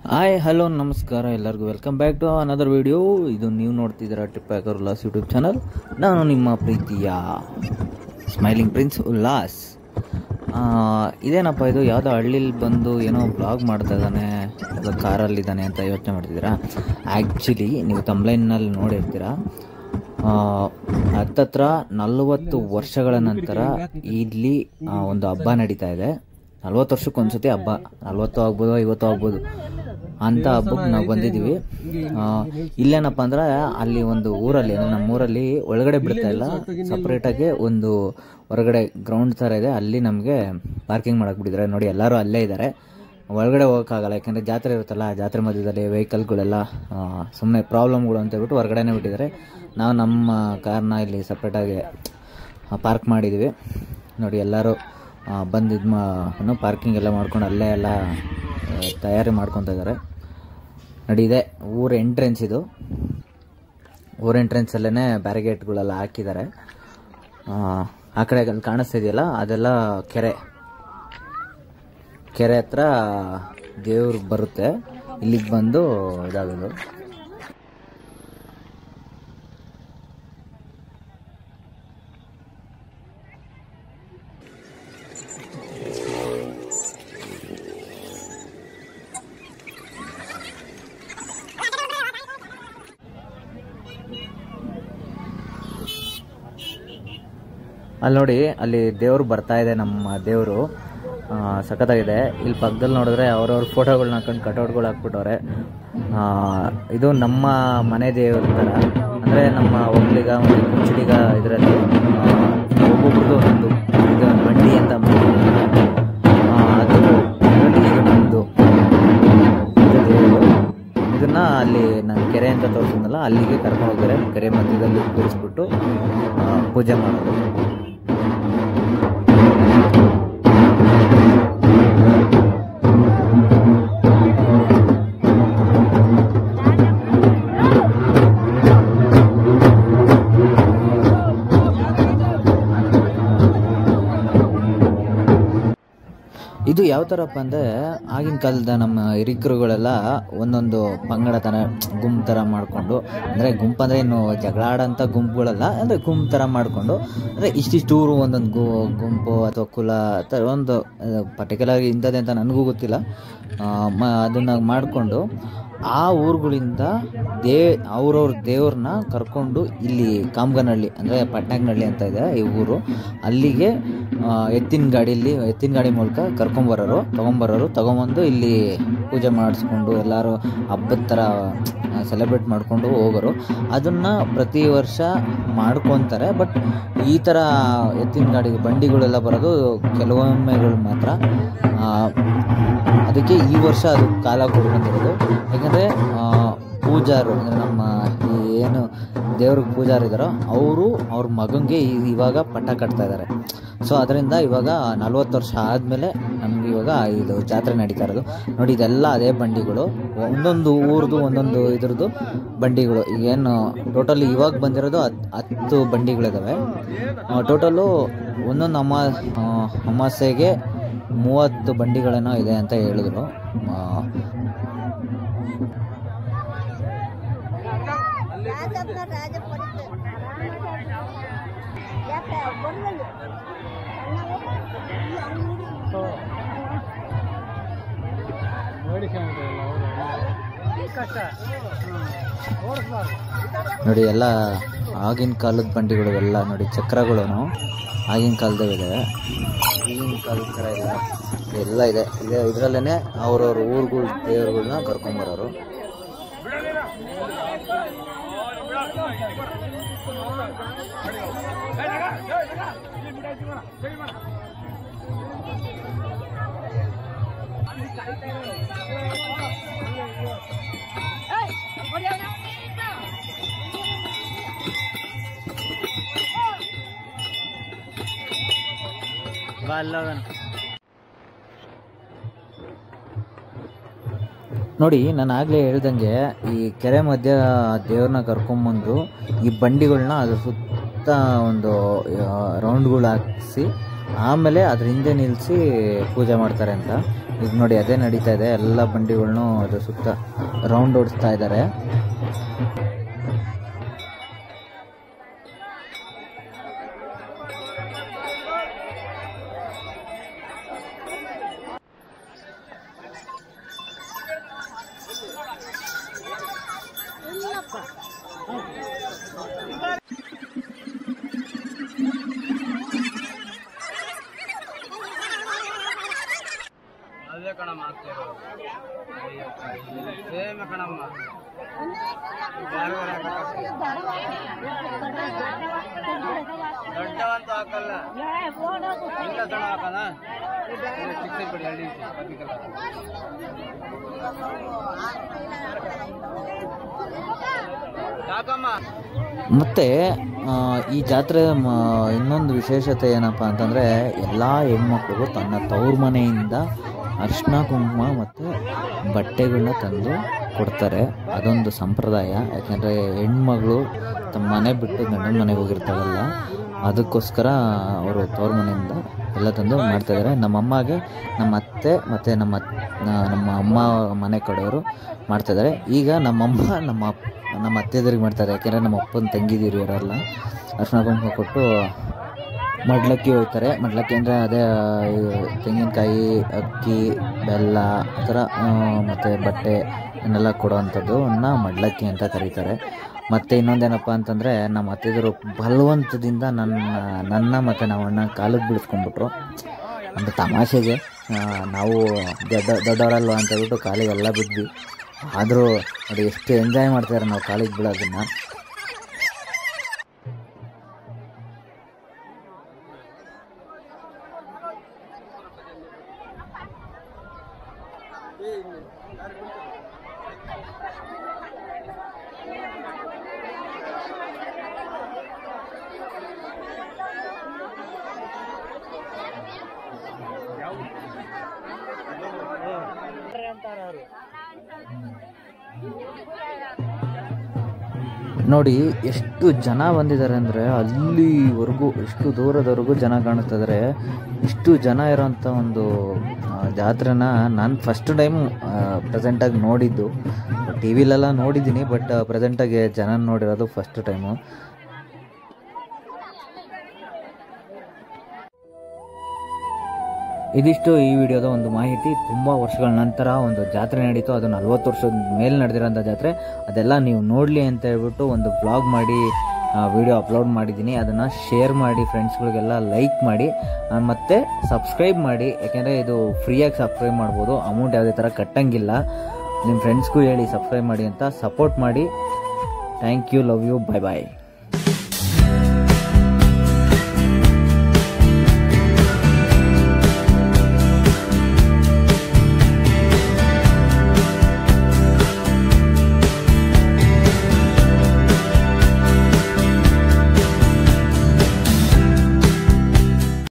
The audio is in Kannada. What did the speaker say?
ಹಾಯ್ ಹಲೋ ನಮಸ್ಕಾರ ಎಲ್ಲರಿಗೂ welcome back to another video ಇದು ನೀವು ನೋಡ್ತಿದ್ದೀರಾ tip packer Ullas YouTube channel ನಾನು ನಿಮ್ಮ ಪ್ರೀತಿಯ ಸ್ಮೈಲಿಂಗ್ ಪ್ರಿನ್ಸ್ ಉಲ್ಲಾಸ್ ಆ, ಇದೇನಪ್ಪ ಇದು ಯಾವುದೋ ಹಳ್ಳಿಲಿ ಬಂದು ಏನೋ ಬ್ಲಾಗ್ ಮಾಡ್ತಾ ಇದ್ದಾನೆ ಅದು ಕಾರಲ್ಲಿದ್ದಾನೆ ಅಂತ ಯೋಚನೆ ಮಾಡ್ತಿದ್ದೀರಾ ಆ್ಯಕ್ಚುಲಿ ನೀವು ತಮ್ಲೈನ್ನಲ್ಲಿ ನೋಡಿರ್ತೀರಾ ಆ, ಹತ್ತತ್ರ ನಲವತ್ತು ವರ್ಷಗಳ ನಂತರ ಇಲ್ಲಿ ಆ, ಒಂದು ಹಬ್ಬ ನಡೀತಾ ಇದೆ ನಲ್ವತ್ತು ವರ್ಷಕ್ಕೆ ಒಂದ್ಸತಿ ಹಬ್ಬ ನಲ್ವತ್ತು ಆಗ್ಬೋದು ಐವತ್ತು ಆಗ್ಬೋದು ಅಂತ ಹಬ್ಬಕ್ಕೆ ನಾವು ಬಂದಿದ್ದೀವಿ ಆ, ಇಲ್ಲೇನಪ್ಪ ಅಂದ್ರೆ ಅಲ್ಲಿ ಒಂದು ಊರಲ್ಲಿ ಅಂದ್ರೆ ನಮ್ಮ ಊರಲ್ಲಿ ಒಳಗಡೆ ಬಿಡ್ತಾ ಇಲ್ಲ ಸಪ್ರೇಟಾಗಿ ಒಂದು ಹೊರಗಡೆ ಗ್ರೌಂಡ್ ಥರ ಇದೆ ಅಲ್ಲಿ ನಮಗೆ ಪಾರ್ಕಿಂಗ್ ಮಾಡಕ್ಕೆ ಬಿಟ್ಟಿದ್ದಾರೆ ನೋಡಿ ಎಲ್ಲರೂ ಅಲ್ಲೇ ಇದ್ದಾರೆ ಒಳಗಡೆ ಹೋಗೋಕ್ಕಾಗಲ್ಲ ಯಾಕಂದರೆ ಜಾತ್ರೆ ಇರುತ್ತಲ್ಲ ಆ ಜಾತ್ರೆ ಮಧ್ಯದಲ್ಲಿ ವೆಹಿಕಲ್ಗಳೆಲ್ಲ ಸುಮ್ಮನೆ ಪ್ರಾಬ್ಲಮ್ಗಳು ಅಂತ ಹೇಳ್ಬಿಟ್ಟು ಹೊರಗಡೆನೇ ಬಿಟ್ಟಿದ್ದಾರೆ ನಾವು ನಮ್ಮ ಕಾರ್ನ ಇಲ್ಲಿ ಸಪ್ರೇಟಾಗಿ ಪಾರ್ಕ್ ಮಾಡಿದ್ದೀವಿ ನೋಡಿ ಎಲ್ಲರೂ ಆ, ಬಂದು ಇದು ಮಾ ಪಾರ್ಕಿಂಗ್ ಎಲ್ಲ ಮಾಡ್ಕೊಂಡು ಅಲ್ಲೇ ಎಲ್ಲ ಆ, ತಯಾರಿ ಮಾಡ್ಕೊತಾ ಇದ್ದಾರೆ ನೋಡಿ ಇದೆ ಊರ ಎಂಟ್ರೆನ್ಸ್ ಇದು ಊರ ಎಂಟ್ರೆನ್ಸಲ್ಲೇ ಬ್ಯಾರಿಗೇಟ್ಗಳೆಲ್ಲ ಹಾಕಿದ್ದಾರೆ ಆ, ಆ ಕಡೆ ಅಲ್ಲಿ ಕಾಣಿಸ್ತಾ ಇದೆಯಲ್ಲ ಅದೆಲ್ಲ ಕೆರೆ ಕೆರೆ ಹತ್ರ ದೇವ್ರು ಬರುತ್ತೆ ಇಲ್ಲಿಗೆ ಬಂದು ಇದಾಗೋದು ಅಲ್ಲಿ ನೋಡಿ ಅಲ್ಲಿ ದೇವ್ರು ಬರ್ತಾ ಇದೆ ನಮ್ಮ ದೇವರು ಸಖತ್ತಾಗಿದೆ ಇಲ್ಲಿ ಪಕ್ಕದಲ್ಲಿ ನೋಡಿದ್ರೆ ಅವ್ರವ್ರ ಫೋಟೋಗಳನ್ನ ಹಾಕೊಂಡು ಕಟೌಟ್ಗಳು ಹಾಕ್ಬಿಟ್ಟವ್ರೆ ಆ, ಇದು ನಮ್ಮ ಮನೆ ದೇವ್ರ ಥರ ಅಂದರೆ ನಮ್ಮ ಒಬ್ಳಿಗ ಒಂದು ಕುಂಚಡಿಗ ಇದರಲ್ಲಿ ಒಬ್ಬೊಬ್ರದ್ದು ಒಂದೊಂದು ಇದು ಮಂಡಿ ಅಂತ ಮಾಡಿದ್ದಾರೆ. ಆ, ಅದು ಇದರಲ್ಲಿ ಇದು ನಮ್ಮದು ಇದು ದೇವರು ಇದನ್ನ ಅಲ್ಲಿ ನಾನು ಕೆರೆ ಅಂತ ತೋರಿಸಿದ್ನಲ್ಲ ಅಲ್ಲಿಗೆ ಕರ್ಕೊಂಡು ಹೋಗ್ತಾರೆ ಕೆರೆ ಮಧ್ಯದಲ್ಲಿ ಕೂರಿಸ್ಬಿಟ್ಟು ಆ, ಪೂಜೆ ಮಾಡೋದು ಇದು ಯಾವ ಥರಪ್ಪ ಅಂದರೆ ಆಗಿನ ಕಾಲದ ನಮ್ಮ ಹಿರಿಕರುಗಳೆಲ್ಲ ಒಂದೊಂದು ಪಂಗಡ ಥರ ಗುಂಪು ಥರ ಮಾಡಿಕೊಂಡು ಅಂದರೆ ಗುಂಪು ಅಂದರೆ ಏನು ಜಗಳ ಆಡೋಂಥ ಗುಂಪುಗಳಲ್ಲ ಅಂದರೆ ಗುಂಪು ಥರ ಮಾಡಿಕೊಂಡು ಅಂದರೆ ಇಷ್ಟಿಷ್ಟು ಊರು ಒಂದೊಂದು ಗು ಗುಂಪು ಅಥವಾ ಕುಲ ಆ ಥರ ಒಂದು ಪರ್ಟಿಕ್ಯುಲರ್ ಇಂಥದ್ದೇ ಅಂತ ನನಗೂ ಗೊತ್ತಿಲ್ಲ ಆ, ಮ ಅದನ್ನು ಮಾಡಿಕೊಂಡು ಆ ಊರುಗಳಿಂದ ದೇ ಅವ್ರವ್ರ ದೇವ್ರನ್ನ ಕರ್ಕೊಂಡು ಇಲ್ಲಿ ಕಾಮಗನಹಳ್ಳಿ ಅಂದರೆ ಪಟ್ನಾಗ್ನಹಳ್ಳಿ ಅಂತ ಇದೆ ಈ ಊರು ಅಲ್ಲಿಗೆ ಆ, ಎತ್ತಿನ ಗಾಡಿಯಲ್ಲಿ ಎತ್ತಿನ ಗಾಡಿ ಮೂಲಕ ಕರ್ಕೊಂಬರೋರು ತೊಗೊಂಬರೋರು ತೊಗೊಂಬಂದು ಇಲ್ಲಿ ಪೂಜೆ ಮಾಡಿಸ್ಕೊಂಡು ಎಲ್ಲರೂ ಹಬ್ಬದ ಥರ ಸೆಲೆಬ್ರೇಟ್ ಮಾಡಿಕೊಂಡು ಹೋಗೋರು ಅದನ್ನು ಪ್ರತಿ ವರ್ಷ ಮಾಡ್ಕೊತಾರೆ ಬಟ್ ಈ ಥರ ಎತ್ತಿನ ಗಾಡಿ ಬಂಡಿಗಳೆಲ್ಲ ಬರೋದು ಕೆಲವೊಮ್ಮೆಗಳು ಮಾತ್ರ ಆ, ಅದಕ್ಕೆ ಈ ವರ್ಷ ಅದು ಕಾಲ ಕೊಡ್ಕೊಂಡಿರೋದು ಯಾಕಂದರೆ ಪೂಜಾರು ಅಂದರೆ ನಮ್ಮ ಈ ಏನು ದೇವ್ರಿಗೆ ಪೂಜಾರು ಇದ್ದಾರೋ ಅವರು ಅವ್ರ ಮಗನಿಗೆ ಇವಾಗ ಪಟ್ಟ ಕಟ್ತಾ ಇದ್ದಾರೆ ಸೊ ಅದರಿಂದ ಇವಾಗ ನಲ್ವತ್ತು ವರ್ಷ ಆದಮೇಲೆ ನಮ್ಗೆ ಇವಾಗ ಇದು ಜಾತ್ರೆ ನಡೀತಾ ಇರೋದು ನೋಡಿ ಇದೆಲ್ಲ ಅದೇ ಬಂಡಿಗಳು ಒಂದೊಂದು ಊರ್ದು ಒಂದೊಂದು ಇದ್ರದ್ದು ಬಂಡಿಗಳು ಈಗೇನು ಟೋಟಲಿ ಇವಾಗ ಬಂದಿರೋದು ಹತ್ ಹತ್ತು ಬಂಡಿಗಳಿದ್ದಾವೆ ಟೋಟಲು ಒಂದೊಂದು ಅಮಾ ಆ, ಅಮಾಸೆಗೆ ಮೂವತ್ತು ಬಂಡಿಗಳೇನೋ ಇದೆ ಅಂತ ಹೇಳಿದ್ರು ಆ, ರಾಜಪ್ಪ ರಾಜ ಪಡಿತ ಯಾಕೆ ಬರಲಿಲ್ಲ ನೋಡಿ ಎಲ್ಲ ಆಗಿನ ಕಾಲದ ಬಂಡಿಗಳು ಎಲ್ಲ ನೋಡಿ ಚಕ್ರಗಳು ಆಗಿನ ಕಾಲದವಿದೆ ಈಗಿನ ಕಾಲದ ಥರ ಇಲ್ಲ ಎಲ್ಲ ಇದೆ ಇದೆ ಇದರಲ್ಲೇ ಅವ್ರವ್ರ ಊರುಗಳು ದೇವ್ರುಗಳ್ನ ಕರ್ಕೊಂಬರೋರು ನೋಡಿ ನಾನು ಆಗಲೇ ಹೇಳ್ದಂಗೆ ಈ ಕೆರೆ ಮಧ್ಯ ದೇವ್ರನ್ನ ಕರ್ಕೊಂಬಂದು ಈ ಬಂಡಿಗಳನ್ನ ಅದ್ರ ಸುತ್ತ ಒಂದು ರೌಂಡ್ಗಳು ಹಾಕಿಸಿ ಆಮೇಲೆ ಅದ್ರ ಹಿಂದೆ ನಿಲ್ಲಿಸಿ ಪೂಜೆ ಮಾಡ್ತಾರೆ ಅಂತ ಈಗ ನೋಡಿ ಅದೇ ನಡೀತಾ ಇದೆ ಎಲ್ಲ ಬಂಡಿಗಳ್ನು ಅದ್ರ ಸುತ್ತ ರೌಂಡ್ ಓಡಿಸ್ತಾ ಇದ್ದಾರೆ ಅದೇ ಕಣಮ್ಮ ಆಗ್ತಿರೋ ಸೇಮ್ ಕಣಮ್ಮ ಬೇರೆ ಬೇರೆ ಹಾಕಕ್ಕೆ. ದೊಡ್ಡವಂತೂ ಹಾಕಲ್ಲ ಹಿಂಗ ಸಣ್ಣ ಹಾಕದ ಚಿಕ್ಕ ಬಿಡಿ ಹಳ್ಳಿ ಬದ್ನಿಕಾಯಿ. ಯಾಕಮ್ಮ ಮತ್ತು ಈ ಜಾತ್ರೆ ಮ ಇನ್ನೊಂದು ವಿಶೇಷತೆ ಏನಪ್ಪ ಅಂತಂದರೆ ಎಲ್ಲ ಹೆಣ್ಮಕ್ಳಿಗೂ ತನ್ನ ತವ್ರ ಮನೆಯಿಂದ ಅರಿಶಿನ ಕುಂಕುಮ ಮತ್ತು ಬಟ್ಟೆಗಳನ್ನ ತಂದು ಕೊಡ್ತಾರೆ ಅದೊಂದು ಸಂಪ್ರದಾಯ ಯಾಕೆಂದರೆ ಹೆಣ್ಮಗಳು ತಮ್ಮ ಮನೆ ಬಿಟ್ಟು ಗಂಡನ ಮನೆಗೆ ಹೋಗಿರ್ತಾಳಲ್ಲ ಅದಕ್ಕೋಸ್ಕರ ಅವರು ತವ್ರ ಮನೆಯಿಂದ ಎಲ್ಲ ತಂದು ಮಾಡ್ತಾಯಿದ್ದಾರೆ ನಮ್ಮ ಅಮ್ಮಗೆ ನಮ್ಮ ಅತ್ತೆ ಮತ್ತು ನಮ್ಮ ಅತ್- ನ- ನಮ್ಮ ಅಮ್ಮ ಮನೆ ಕಡೆಯವರು ಮಾಡ್ತಾಯಿದ್ದಾರೆ ಈಗ ನಮ್ಮಮ್ಮ ನಮ್ಮ ಅಪ್- ನಮ್ಮ ಅತ್ತೆದರಿಗೆ ಮಾಡ್ತಾರೆ ಯಾಕೆಂದರೆ ನಮ್ಮ ಅಪ್ಪನ ತಂಗಿದಿರು ಇವರೆಲ್ಲ ಅರ್ಶಿನ ಕುಂಕುಮ ಕೊಟ್ಟು ಮಡ್ಲಕ್ಕಿ ಹೋಗ್ತಾರೆ ಮಡ್ಲಕ್ಕಿ ಅಂದರೆ ಅದೇ ಆ, ಈ ತೆಂಗಿನಕಾಯಿ ಅಕ್ಕಿ ಬೆಲ್ಲ ಆ ಥರ ಆ, ಮತ್ತು ಬಟ್ಟೆ ಇವನ್ನೆಲ್ಲ ಕೊಡೋವಂಥದ್ದನ್ನ ಮಡ್ಲಕ್ಕಿ ಅಂತ ಕರೀತಾರೆ ಮತ್ತು ಇನ್ನೊಂದೇನಪ್ಪ ಅಂತಂದರೆ ನಮ್ಮ ಅತ್ತೆದರು ಬಲವಂತದಿಂದ ನನ್ನ ನನ್ನ ಮತ್ತು ನಮ್ಮ ಅಣ್ಣ ಕಾಲಿಗೆ ಬಿಡಿಸ್ಕೊಂಡ್ಬಿಟ್ರು ಒಂದು ತಮಾಷೆಗೆ ಆ, ನಾವು ದೊಡ್ಡ ದೊಡ್ಡವರಲ್ವ ಅಂತ ಹೇಳ್ಬಿಟ್ಟು ಕಾಲಿಗೆ ಎಲ್ಲ ಬಿದ್ವಿ ಆದರೂ ನೋಡಿ ಎಷ್ಟು ಎಂಜಾಯ್ ಮಾಡ್ತಾರೆ ನಾವು ಕಾಲಿಗೆ ಬೀಳೋದನ್ನ ನೋಡಿ ಎಷ್ಟು ಜನ ಬಂದಿದ್ದಾರೆ ಅಂದರೆ ಅಲ್ಲಿವರೆಗೂ ಎಷ್ಟು ದೂರದವರೆಗೂ ಜನ ಕಾಣಿಸ್ತಿದ್ದಾರೆ ಇಷ್ಟು ಜನ ಇರೋಂಥ ಒಂದು ಆ, ಜಾತ್ರೆನ ನಾನು ಫಸ್ಟ್ ಟೈಮ್ ಪ್ರೆಸೆಂಟಾಗಿ ನೋಡಿದ್ದು ಟಿ ವಿಲೆಲ್ಲ ನೋಡಿದ್ದೀನಿ ಬಟ್ ಪ್ರೆಸೆಂಟಾಗಿ ಜನ ನೋಡಿರೋದು ಫಸ್ಟ್ ಟೈಮು ಇದಿಷ್ಟು ಈ ವಿಡಿಯೋದ ಒಂದು ಮಾಹಿತಿ ತುಂಬ ವರ್ಷಗಳ ನಂತರ ಒಂದು ಜಾತ್ರೆ ನಡೀತು ಅದು ನಲ್ವತ್ತು ವರ್ಷದ ಮೇಲೆ ನಡೆದಿರೋಂಥ ಜಾತ್ರೆ ಅದೆಲ್ಲ ನೀವು ನೋಡಲಿ ಅಂತ ಹೇಳ್ಬಿಟ್ಟು ಒಂದು ಬ್ಲಾಗ್ ಮಾಡಿ ವಿಡಿಯೋ ಅಪ್ಲೋಡ್ ಮಾಡಿದ್ದೀನಿ ಅದನ್ನು ಶೇರ್ ಮಾಡಿ ಫ್ರೆಂಡ್ಸ್ಗಳಿಗೆಲ್ಲ ಲೈಕ್ ಮಾಡಿ ಆ, ಮತ್ತೆ ಸಬ್ಸ್ಕ್ರೈಬ್ ಮಾಡಿ ಯಾಕೆಂದರೆ ಇದು ಫ್ರೀಯಾಗಿ ಸಬ್ಸ್ಕ್ರೈಬ್ ಮಾಡ್ಬೋದು ಅಮೌಂಟ್ ಯಾವುದೇ ಥರ ಕಟ್ಟಂಗಿಲ್ಲ ನಿಮ್ಮ ಫ್ರೆಂಡ್ಸ್ಗೂ ಹೇಳಿ ಸಬ್ಸ್ಕ್ರೈಬ್ ಮಾಡಿ ಅಂತ ಸಪೋರ್ಟ್ ಮಾಡಿ thank you love you bye bye